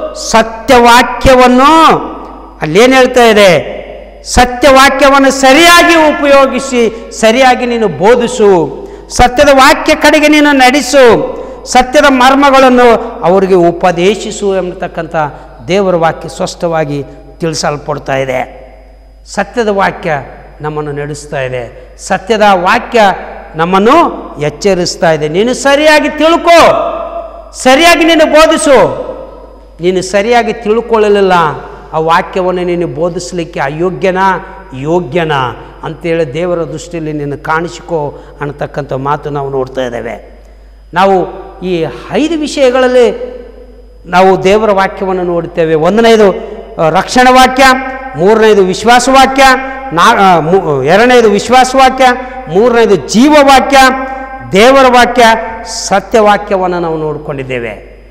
ಸತ್ಯವಾಕ್ಯವನ್ನು ಅಲ್ಲೇನು ಹೇಳ್ತಾ ಇದೆ ಸತ್ಯವಾಕ್ಯವನ್ನು ಸರಿಯಾಗಿ ಉಪಯೋಗಿಸಿ ಸರಿಯಾಗಿ ನೀನು ಬೋಧಿಸು ಸತ್ಯದ ವಾಕ್ಯ ಕಡೆಗೆ ನೀನು ನಡೆಸು ಸತ್ಯದ ಮರ್ಮಗಳನ್ನು ಅವರಿಗೆ ಉಪದೇಶಿಸು ಎಂಬತಕ್ಕಂಥ ದೇವರ ವಾಕ್ಯ ಸ್ಪಷ್ಟವಾಗಿ ತಿಳಿಸಲ್ಪಡ್ತಾ ಇದೆ ಸತ್ಯದ ವಾಕ್ಯ ನಮ್ಮನ್ನು ನಡೆಸ್ತಾ ಇದೆ ಸತ್ಯದ ವಾಕ್ಯ ನಮ್ಮನ್ನು ಎಚ್ಚರಿಸ್ತಾ ಇದೆ ನೀನು ಸರಿಯಾಗಿ ತಿಳ್ಕೋ ಸರಿಯಾಗಿ ನೀನು ಬೋಧಿಸು ನೀನು ಸರಿಯಾಗಿ ತಿಳ್ಕೊಳ್ಳಲಿಲ್ಲ ಆ ವಾಕ್ಯವನ್ನು ನೀನು ಬೋಧಿಸಲಿಕ್ಕೆ ಅಯೋಗ್ಯನ ಯೋಗ್ಯನ ಅಂತೇಳಿ ದೇವರ ದೃಷ್ಟಿಯಲ್ಲಿ ನೀನು ಕಾಣಿಸಿಕೋ ಅನ್ನತಕ್ಕಂಥ ಮಾತು ನಾವು ನೋಡ್ತಾ ಇದ್ದೇವೆ ನಾವು ಈ ಐದು ವಿಷಯಗಳಲ್ಲಿ ನಾವು ದೇವರ ವಾಕ್ಯವನ್ನು ನೋಡುತ್ತೇವೆ ಒಂದನೇದು ಆ, ರಕ್ಷಣ ವಾಕ್ಯ ಮೂರನೇದು ವಿಶ್ವಾಸ ವಾಕ್ಯ ನಾ ಆ, ಮೂ- ಎರಡನೇದು ವಿಶ್ವಾಸ ವಾಕ್ಯ ಮೂರನೇದು ಜೀವ ವಾಕ್ಯ ದೇವರ ವಾಕ್ಯ ಸತ್ಯವಾಕ್ಯವನ್ನು ನಾವು ನೋಡಿಕೊಂಡಿದ್ದೇವೆ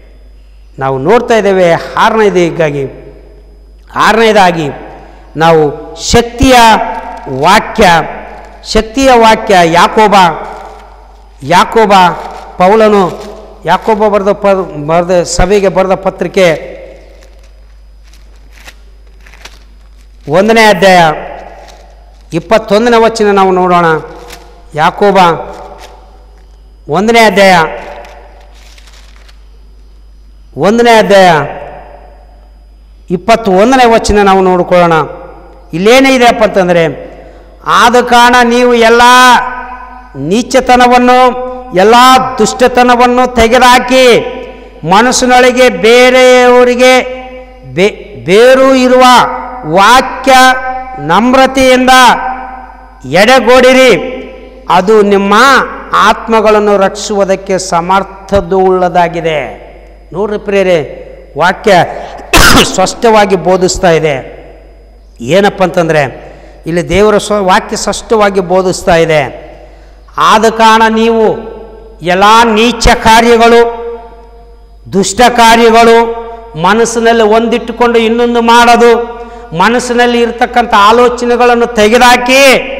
ನಾವು ನೋಡ್ತಾ ಇದ್ದೇವೆ ಆರನೇದು ಹೀಗಾಗಿ ಆರನೇದಾಗಿ ನಾವು ಶಕ್ತಿಯ ವಾಕ್ಯ ಶಕ್ತಿಯ ವಾಕ್ಯ ಯಾಕೋಬ ಯಾಕೋಬ ಪೌಲನು ಯಾಕೋಬ ಬರೆದ ಪ ಬರೆದ ಸಭೆಗೆ ಬರೆದ ಪತ್ರಿಕೆ ಒಂದನೇ ಅಧ್ಯಾಯ ಇಪ್ಪತ್ತೊಂದನೇ ವಚನ ನಾವು ನೋಡೋಣ ಯಾಕೋಬ ಒಂದನೇ ಅಧ್ಯಾಯ ಒಂದನೇ ಅಧ್ಯಾಯ ಇಪ್ಪತ್ತು ಒಂದನೇ ವಚನ ನಾವು ನೋಡಿಕೊಳ್ಳೋಣ ಇಲ್ಲೇನಿದೆಯಪ್ಪ ಅಂತಂದರೆ ಆದ ಕಾರಣ ನೀವು ಎಲ್ಲ ನೀಚತನವನ್ನು ಎಲ್ಲ ದುಷ್ಟತನವನ್ನು ತೆಗೆದುಹಾಕಿ ಮನಸ್ಸಿನೊಳಗೆ ಬೇರೆಯವರಿಗೆ ಬೇ ಬೇರು ಇರುವ ವಾಕ್ಯ ನಮ್ರತೆಯಿಂದ ಎಡೆಗೋಡಿರಿ ಅದು ನಿಮ್ಮ ಆತ್ಮಗಳನ್ನು ರಕ್ಷಿಸುವುದಕ್ಕೆ ಸಮರ್ಥದ್ದು ಉಳ್ಳದಾಗಿದೆ ನೋಡ್ರಿ ಪ್ರೇರೆ ವಾಕ್ಯ ಸ್ಪಷ್ಟವಾಗಿ ಬೋಧಿಸ್ತಾ ಇದೆ ಏನಪ್ಪ ಅಂತಂದರೆ ಇಲ್ಲಿ ದೇವರ ಸ್ವ ವಾಕ್ಯ ಸ್ಪಷ್ಟವಾಗಿ ಬೋಧಿಸ್ತಾ ಇದೆ ಆದ ಕಾರಣ ನೀವು ಎಲ್ಲ ನೀಚ ಕಾರ್ಯಗಳು ದುಷ್ಟ ಕಾರ್ಯಗಳು ಮನಸ್ಸಿನಲ್ಲಿ ಒಂದಿಟ್ಟುಕೊಂಡು ಇನ್ನೊಂದು ಮಾಡೋದು ಮನಸ್ಸಿನಲ್ಲಿ ಇರ್ತಕ್ಕಂಥ ಆಲೋಚನೆಗಳನ್ನು ತೆಗೆದುಹಾಕಿ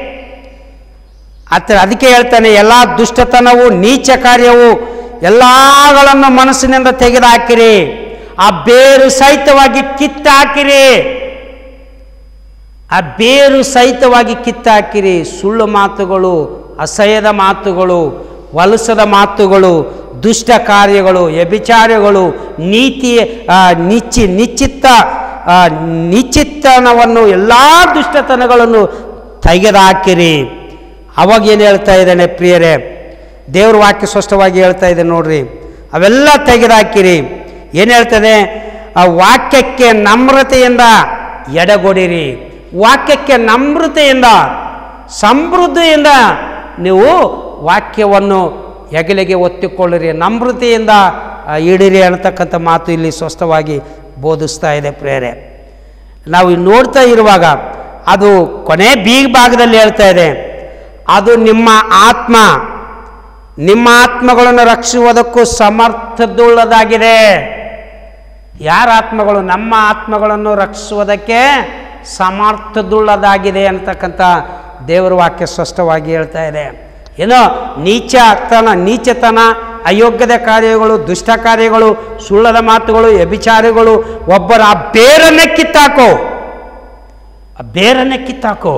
ಅತ್ತ ಅದಕ್ಕೆ ಹೇಳ್ತಾನೆ ಎಲ್ಲ ದುಷ್ಟತನವು ನೀಚ ಕಾರ್ಯವು ಎಲ್ಲಗಳನ್ನು ಮನಸ್ಸಿನಿಂದ ತೆಗೆದುಹಾಕಿರಿ ಆ ಬೇರು ಸಹಿತವಾಗಿ ಕಿತ್ತಾಕಿರಿ ಆ ಬೇರು ಸಹಿತವಾಗಿ ಕಿತ್ತಾಕಿರಿ ಸುಳ್ಳು ಮಾತುಗಳು ಅಸಹ್ಯದ ಮಾತುಗಳು ವಲಸದ ಮಾತುಗಳು ದುಷ್ಟ ಕಾರ್ಯಗಳು ವ್ಯಭಿಚಾರಗಳು ನೀತಿ ಆ, ನಿಚ್ಚಿ ನಿಶ್ಚಿತ್ತ ಆ, ನಿಶ್ಚಿತ್ತನವನ್ನು ಎಲ್ಲ ದುಷ್ಟತನಗಳನ್ನು ತೆಗೆದುಹಾಕಿರಿ ಅವಾಗ ಏನು ಹೇಳ್ತಾ ಇದ್ದಾನೆ ಪ್ರಿಯರೇ ದೇವ್ರ ವಾಕ್ಯ ಸ್ಪಷ್ಟವಾಗಿ ಹೇಳ್ತಾ ಇದೆ ನೋಡ್ರಿ ಅವೆಲ್ಲ ತೆಗೆದುಹಾಕಿರಿ ಏನು ಹೇಳ್ತದೆ ಆ ವಾಕ್ಯಕ್ಕೆ ನಮ್ರತೆಯಿಂದ ಎಡೆಗೊಡಿರಿ ವಾಕ್ಯಕ್ಕೆ ನಮ್ರತೆಯಿಂದ ಸಮೃದ್ಧಿಯಿಂದ ನೀವು ವಾಕ್ಯವನ್ನು ಹೆಗಲಿಗೆ ಒತ್ತಿಕೊಳ್ಳಿರಿ ನಮ್ರತೆಯಿಂದ ಆ, ಇಡಿರಿ ಅನ್ನತಕ್ಕಂಥ ಮಾತು ಇಲ್ಲಿ ಸ್ಪಷ್ಟವಾಗಿ ಬೋಧಿಸ್ತಾ ಇದೆ ಪ್ರೇರೆ ನಾವು ಇಲ್ಲಿ ನೋಡ್ತಾ ಇರುವಾಗ ಅದು ಕೊನೆ ಬೀಗ ಭಾಗದಲ್ಲಿ ಹೇಳ್ತಾ ಇದೆ ಅದು ನಿಮ್ಮ ಆತ್ಮ ನಿಮ್ಮ ಆತ್ಮಗಳನ್ನು ರಕ್ಷಿಸುವುದಕ್ಕೂ ಸಮರ್ಥದುಳ್ಳದಾಗಿದೆ ಯಾರ ಆತ್ಮಗಳು ನಮ್ಮ ಆತ್ಮಗಳನ್ನು ರಕ್ಷಿಸುವುದಕ್ಕೆ ಸಮರ್ಥದುಳ್ಳದಾಗಿದೆ ಅಂತಕ್ಕಂಥ ದೇವರ ವಾಕ್ಯ ಸ್ಪಷ್ಟವಾಗಿ ಹೇಳ್ತಾ ಇದೆ ಏನೋ ನೀಚತನ ನೀಚತನ ಅಯೋಗ್ಯದ ಕಾರ್ಯಗಳು ದುಷ್ಟ ಕಾರ್ಯಗಳು ಸುಳ್ಳದ ಮಾತುಗಳು ವ್ಯಭಿಚಾರಿಗಳು ಒಬ್ಬರ ಆ ಬೇರನ್ನೇ ಕಿತ್ತಾಕೋ ಆ ಬೇರನ್ನೇ ಕಿತ್ತಾಕೋ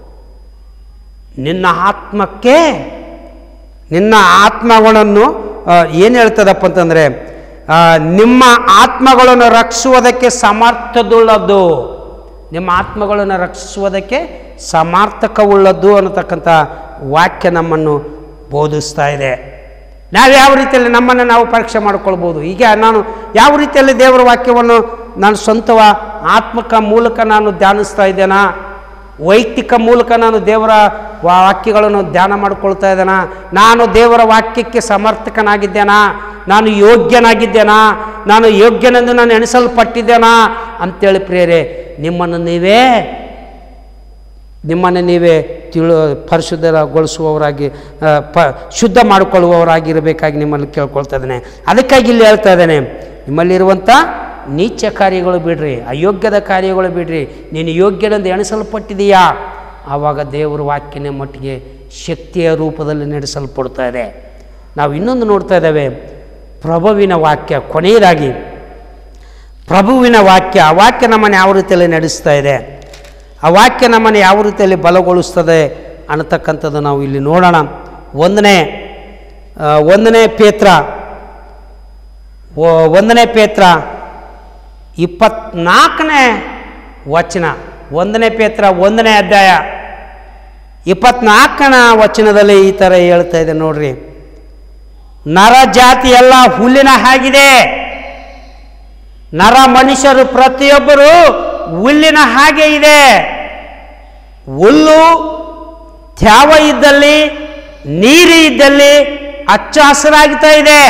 ನಿನ್ನ ಆತ್ಮಕ್ಕೆ ನಿನ್ನ ಆತ್ಮಗಳನ್ನು ಏನು ಹೇಳ್ತದಪ್ಪ ಅಂತಂದರೆ ನಿಮ್ಮ ಆತ್ಮಗಳನ್ನು ರಕ್ಷಿಸುವುದಕ್ಕೆ ಸಮರ್ಥದುಳ್ಳದ್ದು ನಿಮ್ಮ ಆತ್ಮಗಳನ್ನು ರಕ್ಷಿಸುವುದಕ್ಕೆ ಸಮರ್ಥಕವುಳ್ಳದ್ದು ಅನ್ನತಕ್ಕಂಥ ವಾಕ್ಯ ನಮ್ಮನ್ನು ಬೋಧಿಸ್ತಾ ಇದೆ ನಾವು ಯಾವ ರೀತಿಯಲ್ಲಿ ನಮ್ಮನ್ನು ನಾವು ಪರೀಕ್ಷೆ ಮಾಡ್ಕೊಳ್ಬೋದು ಈಗ ನಾನು ಯಾವ ರೀತಿಯಲ್ಲಿ ದೇವರ ವಾಕ್ಯವನ್ನು ನಾನು ಸ್ವಂತವ ಆತ್ಮಕ ಮೂಲಕ ನಾನು ಧ್ಯಾನಿಸ್ತಾ ಇದ್ದೇನಾ ವೈಯಕ್ತಿಕ ಮೂಲಕ ನಾನು ದೇವರ ವಾ- ವಾಕ್ಯಗಳನ್ನು ಧ್ಯಾನ ಮಾಡ್ಕೊಳ್ತಾ ಇದ್ದೇನಾ ನಾನು ದೇವರ ವಾಕ್ಯಕ್ಕೆ ಸಮರ್ಥಕನಾಗಿದ್ದೇನಾ ನಾನು ಯೋಗ್ಯನಾಗಿದ್ದೇನಾ ನಾನು ಯೋಗ್ಯನೆಂದು ನಾನು ಎಣಿಸಲ್ಪಟ್ಟಿದ್ದೇನಾ ಅಂತೇಳಿ ಪ್ರಿಯರೇ ನಿಮ್ಮನ್ನು ನೀವೇ ನಿಮ್ಮನ್ನು ನೀವೇ ತಿಳು ಪರಿಶುದ್ಧಗೊಳಿಸುವವರಾಗಿ ಆ, ಪ ಶುದ್ಧ ಮಾಡಿಕೊಳ್ಳುವವರಾಗಿರಬೇಕಾಗಿ ನಿಮ್ಮಲ್ಲಿ ಕೇಳ್ಕೊಳ್ತಾ ಇದ್ದೇನೆ ಅದಕ್ಕಾಗಿ ಇಲ್ಲಿ ಹೇಳ್ತಾ ಇದ್ದೇನೆ ನಿಮ್ಮಲ್ಲಿರುವಂಥ ನೀಚ ಕಾರ್ಯಗಳು ಬಿಡ್ರಿ ಅಯೋಗ್ಯದ ಕಾರ್ಯಗಳು ಬಿಡ್ರಿ ನೀನು ಯೋಗ್ಯನೆಂದು ಎಣಿಸಲ್ಪಟ್ಟಿದೆಯಾ ಆವಾಗ ದೇವರ ವಾಕ್ಯನ ಮಟ್ಟಿಗೆ ಶಕ್ತಿಯ ರೂಪದಲ್ಲಿ ನಡೆಸಲ್ಪಡ್ತಾ ಇದೆ ನಾವು ಇನ್ನೊಂದು ನೋಡ್ತಾ ಇದ್ದೇವೆ ಪ್ರಭುವಿನ ವಾಕ್ಯ ಕೊನೆಯದಾಗಿ ಪ್ರಭುವಿನ ವಾಕ್ಯ ಆ ವಾಕ್ಯ ನಮ್ಮನ್ನು ಯಾವ ರೀತಿಯಲ್ಲಿ ನಡೆಸ್ತಾ ಇದೆ ಆ ವಾಕ್ಯ ನಮ್ಮನ್ನು ಯಾವ ರೀತಿಯಲ್ಲಿ ಬಲಗೊಳಿಸ್ತದೆ ಅನ್ನತಕ್ಕಂಥದ್ದು ನಾವು ಇಲ್ಲಿ ನೋಡೋಣ ಒಂದನೇ ಆ, ಒಂದನೇ ಪೇತ್ರ ಓ- ಒಂದನೇ ಪೇತ್ರ ಇಪ್ಪತ್ನಾಲ್ಕನೇ ವಚನ ಒಂದನೇ ಪೇತ್ರ ಒಂದನೇ ಅಧ್ಯಾಯ ಇಪ್ಪತ್ನಾಲ್ಕನ ವಚನದಲ್ಲಿ ಈ ಥರ ಹೇಳ್ತಾ ಇದೆ ನೋಡ್ರಿ ನರ ಜಾತಿ ಎಲ್ಲ ಹುಲ್ಲಿನ ಹಾಗಿದೆ ನರ ಮನುಷ್ಯರು ಪ್ರತಿಯೊಬ್ಬರು ಹುಲ್ಲಿನ ಹಾಗೆ ಇದೆ ಹುಲ್ಲು ತ್ಯಾವ ಇದ್ದಲ್ಲಿ ನೀರು ಇದ್ದಲ್ಲಿ ಹಚ್ಚ ಹಸಿರಾಗ್ತಾ ಇದೆ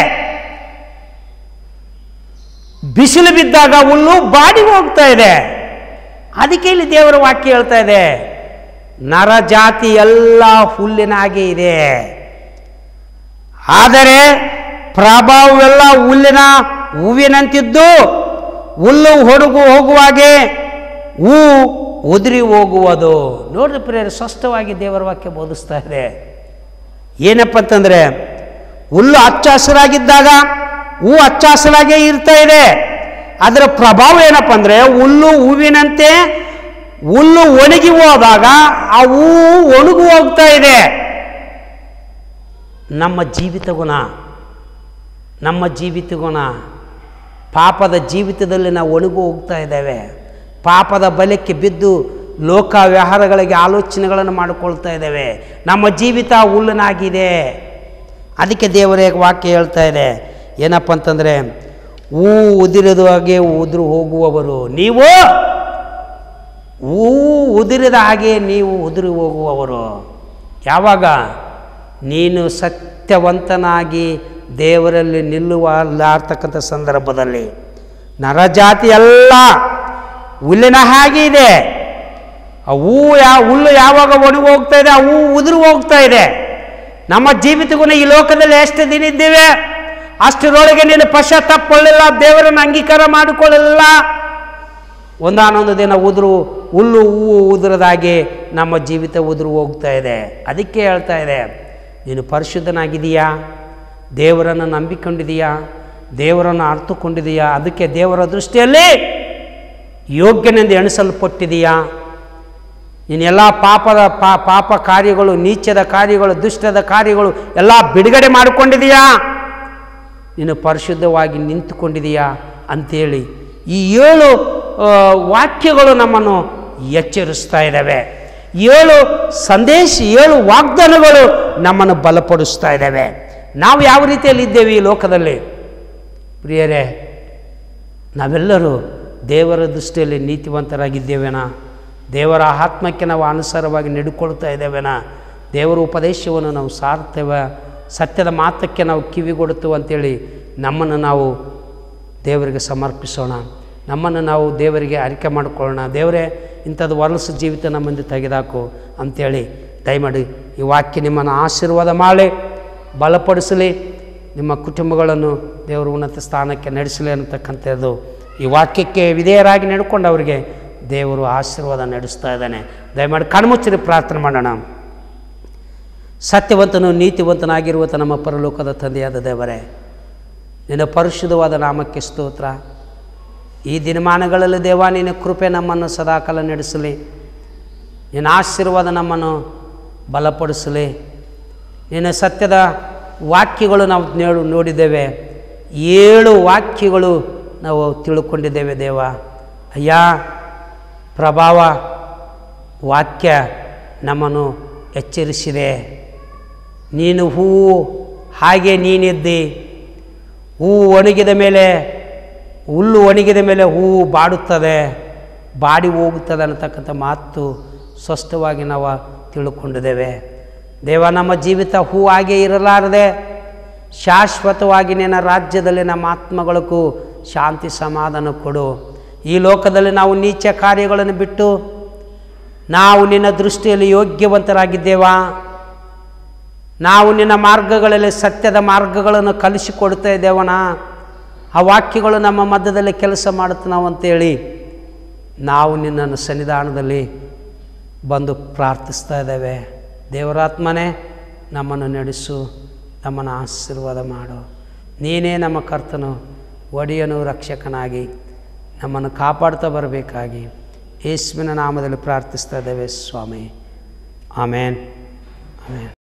ಬಿಸಿಲು ಬಿದ್ದಾಗ ಹುಲ್ಲು ಬಾಡಿ ಹೋಗ್ತಾ ಇದೆ ಅದಕ್ಕೆ ಇಲ್ಲಿ ದೇವರ ವಾಕ್ಯ ಹೇಳ್ತಾ ಇದೆ ನರ ಜಾತಿ ಎಲ್ಲ ಹುಲ್ಲಿನ ಹಾಗೆ ಇದೆ ಆದರೆ ಪ್ರಭಾವವೆಲ್ಲ ಹುಲ್ಲಿನ ಹೂವಿನಂತಿದ್ದು ಹುಲ್ಲು ಹೊರಗು ಹೋಗುವಾಗೆ ಹೂ ಉದುರಿ ಹೋಗುವುದು ನೋಡ್ರಿ ಪ್ರಿಯರು ಸ್ಪಷ್ಟವಾಗಿ ದೇವರ ವಾಕ್ಯ ಬೋಧಿಸ್ತಾ ಇದೆ ಏನಪ್ಪ ಅಂತಂದರೆ ಹುಲ್ಲು ಹಚ್ಚ ಹಸಿರಾಗಿದ್ದಾಗ ಹೂ ಹಚ್ಚ ಹಸಿರಾಗೇ ಇರ್ತಾ ಇದೆ ಅದರ ಪ್ರಭಾವ ಏನಪ್ಪ ಅಂದರೆ ಹುಲ್ಲು ಹೂವಿನಂತೆ ಹುಲ್ಲು ಒಣಗಿ ಹೋದಾಗ ಆ ಹೂವು ಒಣಗು ಹೋಗ್ತಾ ಇದೆ ನಮ್ಮ ಜೀವಿತ ಗುಣ ನಮ್ಮ ಜೀವಿತ ಗುಣ ಪಾಪದ ಜೀವಿತದಲ್ಲಿ ನಾವು ಒಣಗು ಹೋಗ್ತಾ ಇದ್ದೇವೆ ಪಾಪದ ಬಲಕ್ಕೆ ಬಿದ್ದು ಲೋಕ ವ್ಯವಹಾರಗಳಿಗೆ ಆಲೋಚನೆಗಳನ್ನು ಮಾಡಿಕೊಳ್ತಾ ಇದ್ದೇವೆ ನಮ್ಮ ಜೀವಿತ ಹುಲ್ಲನಾಗಿದೆ ಅದಕ್ಕೆ ದೇವರೇ ವಾಕ್ಯ ಹೇಳ್ತಾ ಇದೆ ಏನಪ್ಪ ಅಂತಂದರೆ ಹೂ ಉದಿರಿದ ಹಾಗೆ ಉದುರು ಹೋಗುವವರು ನೀವು ಹೂ ಉದುರಿದ ಹಾಗೆ ನೀವು ಉದುರಿ ಹೋಗುವವರು ಯಾವಾಗ ನೀನು ಸತ್ಯವಂತನಾಗಿ ದೇವರಲ್ಲಿ ನಿಲ್ಲುವಲ್ಲಾರ್ತಕ್ಕಂಥ ಸಂದರ್ಭದಲ್ಲಿ ನರಜಾತಿ ಎಲ್ಲ ಹುಲ್ಲಿನ ಹಾಗೆ ಇದೆ ಆ ಹೂ ಯಾ ಹುಲ್ಲು ಯಾವಾಗ ಒಣಗಿ ಹೋಗ್ತಾ ಇದೆ ಆ ಹೂ ಉದುರು ಹೋಗ್ತಾ ಇದೆ ನಮ್ಮ ಜೀವಿತಗುಣ ಈ ಲೋಕದಲ್ಲಿ ಎಷ್ಟು ದಿನ ಇದ್ದೇವೆ ಅಷ್ಟರೊಳಗೆ ನೀನು ಪಶ್ಚಾತ್ತಾಪಕೊಳ್ಳಿಲ್ಲ ದೇವರನ್ನು ಅಂಗೀಕಾರ ಮಾಡಿಕೊಳ್ಳಲಿಲ್ಲ ಒಂದಾನೊಂದು ದಿನ ಉದುರು ಹುಲ್ಲು ಹೂವು ಉದುರದಾಗೆ ನಮ್ಮ ಜೀವಿತ ಉದುರು ಹೋಗ್ತಾ ಇದೆ ಅದಕ್ಕೆ ಹೇಳ್ತಾ ಇದೆ ನೀನು ಪರಿಶುದ್ಧನಾಗಿದೆಯಾ ದೇವರನ್ನು ನಂಬಿಕೊಂಡಿದೀಯಾ ದೇವರನ್ನು ಅರ್ಥಕೊಂಡಿದೀಯಾ ಅದಕ್ಕೆ ದೇವರ ದೃಷ್ಟಿಯಲ್ಲಿ ಯೋಗ್ಯನೆಂದು ಎಣಿಸಲ್ಪಟ್ಟಿದೆಯಾ ನೀನು ಎಲ್ಲ ಪಾಪದ ಪಾ ಪಾಪ ಕಾರ್ಯಗಳು ನೀಚದ ಕಾರ್ಯಗಳು ದುಷ್ಟದ ಕಾರ್ಯಗಳು ಎಲ್ಲ ಬಿಡುಗಡೆ ಮಾಡಿಕೊಂಡಿದೀಯಾ ನೀನು ಪರಿಶುದ್ಧವಾಗಿ ನಿಂತುಕೊಂಡಿದೀಯಾ ಅಂಥೇಳಿ ಈ ಏಳು ಆ, ವಾಕ್ಯಗಳು ನಮ್ಮನ್ನು ಎಚ್ಚರಿಸ್ತಾ ಇದ್ದಾವೆ ಏಳು ಸಂದೇಶ ಏಳು ವಾಗ್ದಾನಗಳು ನಮ್ಮನ್ನು ಬಲಪಡಿಸ್ತಾ ಇದ್ದಾವೆ ನಾವು ಯಾವ ರೀತಿಯಲ್ಲಿ ಇದ್ದೇವೆ ಈ ಲೋಕದಲ್ಲಿ ಪ್ರಿಯರೇ ನಾವೆಲ್ಲರೂ ದೇವರ ದೃಷ್ಟಿಯಲ್ಲಿ ನೀತಿವಂತರಾಗಿದ್ದೇವೇನಾ ದೇವರ ಆತ್ಮಕ್ಕೆ ನಾವು ಅನುಸಾರವಾಗಿ ನಡ್ಕೊಳ್ತಾ ಇದ್ದೇವೇನಾ ದೇವರ ಉಪದೇಶವನ್ನು ನಾವು ಸಾರ್ತೇವೆ ಸತ್ಯದ ಮಾತಕ್ಕೆ ನಾವು ಕಿವಿಗೊಡುತ್ತು ಅಂತೇಳಿ ನಮ್ಮನ್ನು ನಾವು ದೇವರಿಗೆ ಸಮರ್ಪಿಸೋಣ ನಮ್ಮನ್ನು ನಾವು ದೇವರಿಗೆ ಅರಿಕೆ ಮಾಡಿಕೊಳ್ಳೋಣ ದೇವರೇ ಇಂಥದ್ದು ಹೊಲಸು ಜೀವಿತ ನಮ್ಮಿಂದ ತೆಗೆದಾಕು ಅಂಥೇಳಿ ದಯಮಾಡಿ ಈ ವಾಕ್ಯ ನಿಮ್ಮನ್ನು ಆಶೀರ್ವಾದ ಮಾಡಿ ಬಲಪಡಿಸಲಿ ನಿಮ್ಮ ಕುಟುಂಬಗಳನ್ನು ದೇವರು ಉನ್ನತ ಸ್ಥಾನಕ್ಕೆ ನಡೆಸಲಿ ಅನ್ನತಕ್ಕಂಥದ್ದು ಈ ವಾಕ್ಯಕ್ಕೆ ವಿಧೇಯರಾಗಿ ನಡ್ಕೊಂಡು ಅವರಿಗೆ ದೇವರು ಆಶೀರ್ವಾದ ನಡೆಸ್ತಾ ಇದ್ದಾನೆ ದಯಮಾಡಿ ಕಣ್ಮುಚ್ಚಿರಿ ಪ್ರಾರ್ಥನೆ ಮಾಡೋಣ ಸತ್ಯವಂತನು ನೀತಿವಂತನಾಗಿರುವಂಥ ನಮ್ಮ ಪರಲೋಕದ ತಂದೆಯಾದ ದೇವರೇ ನಿನ್ನ ಪರಿಶುದ್ಧವಾದ ನಾಮಕ್ಕೆ ಸ್ತೋತ್ರ ಈ ದಿನಮಾನಗಳಲ್ಲಿ ದೇವ ನಿನ್ನ ಕೃಪೆ ನಮ್ಮನ್ನು ಸದಾಕಾಲ ನಡೆಸಲಿ ನಿನ್ನ ಆಶೀರ್ವಾದ ನಮ್ಮನ್ನು ಬಲಪಡಿಸಲಿ ನಿನ್ನ ಸತ್ಯದ ವಾಕ್ಯಗಳು ನಾವು ನೇಳು ನೋಡಿದ್ದೇವೆ ಏಳು ವಾಕ್ಯಗಳು ನಾವು ತಿಳ್ಕೊಂಡಿದ್ದೇವೆ ದೇವ ಅಯ್ಯ ಪ್ರಭಾವ ವಾಕ್ಯ ನಮ್ಮನ್ನು ಎಚ್ಚರಿಸಿದೆ ನೀನು ಹೂವು ಹಾಗೆ ನೀನಿದ್ದಿ ಹೂವು ಒಣಗಿದ ಮೇಲೆ ಹುಲ್ಲು ಒಣಗಿದ ಮೇಲೆ ಹೂವು ಬಾಡುತ್ತದೆ ಬಾಡಿ ಹೋಗುತ್ತದೆ ಅನ್ನತಕ್ಕಂಥ ಮಾತು ಸ್ಪಷ್ಟವಾಗಿ ನಾವು ತಿಳ್ಕೊಂಡಿದ್ದೇವೆ ದೇವ ನಮ್ಮ ಜೀವಿತ ಹೂ ಹಾಗೆ ಇರಲಾರದೆ ಶಾಶ್ವತವಾಗಿ ನಿನ್ನ ರಾಜ್ಯದಲ್ಲಿ ನಮ್ಮ ಆತ್ಮಗಳಿಗೂ ಶಾಂತಿ ಸಮಾಧಾನ ಕೊಡು ಈ ಲೋಕದಲ್ಲಿ ನಾವು ನೀಚ ಕಾರ್ಯಗಳನ್ನು ಬಿಟ್ಟು ನಾವು ನಿನ್ನ ದೃಷ್ಟಿಯಲ್ಲಿ ಯೋಗ್ಯವಂತರಾಗಿದ್ದೇವಾ ನಾವು ನಿನ್ನ ಮಾರ್ಗಗಳಲ್ಲಿ ಸತ್ಯದ ಮಾರ್ಗಗಳನ್ನು ಕಲಿಸಿಕೊಡ್ತಾ ಇದ್ದೇವಣ ಆ ವಾಕ್ಯಗಳು ನಮ್ಮ ಮಧ್ಯದಲ್ಲಿ ಕೆಲಸ ಮಾಡುತ್ತೆ ನಾವು ಅಂತೇಳಿ ನಾವು ನಿನ್ನನ್ನು ಸನ್ನಿಧಾನದಲ್ಲಿ ಬಂದು ಪ್ರಾರ್ಥಿಸ್ತಾ ಇದ್ದೇವೆ ದೇವರಾತ್ಮನೇ ನಮ್ಮನ್ನು ನಡೆಸು ನಮ್ಮನ್ನು ಆಶೀರ್ವಾದ ಮಾಡು ನೀನೇ ನಮ್ಮ ಕರ್ತನು ಒಡೆಯನು ರಕ್ಷಕನಾಗಿ ನಮ್ಮನ್ನು ಕಾಪಾಡ್ತಾ ಬರಬೇಕಾಗಿ ಯೇಸುವಿನ ನಾಮದಲ್ಲಿ ಪ್ರಾರ್ಥಿಸ್ತಾ ಇದ್ದೇವೆ ಸ್ವಾಮಿ ಆಮೇನ್ ಆಮೇನ್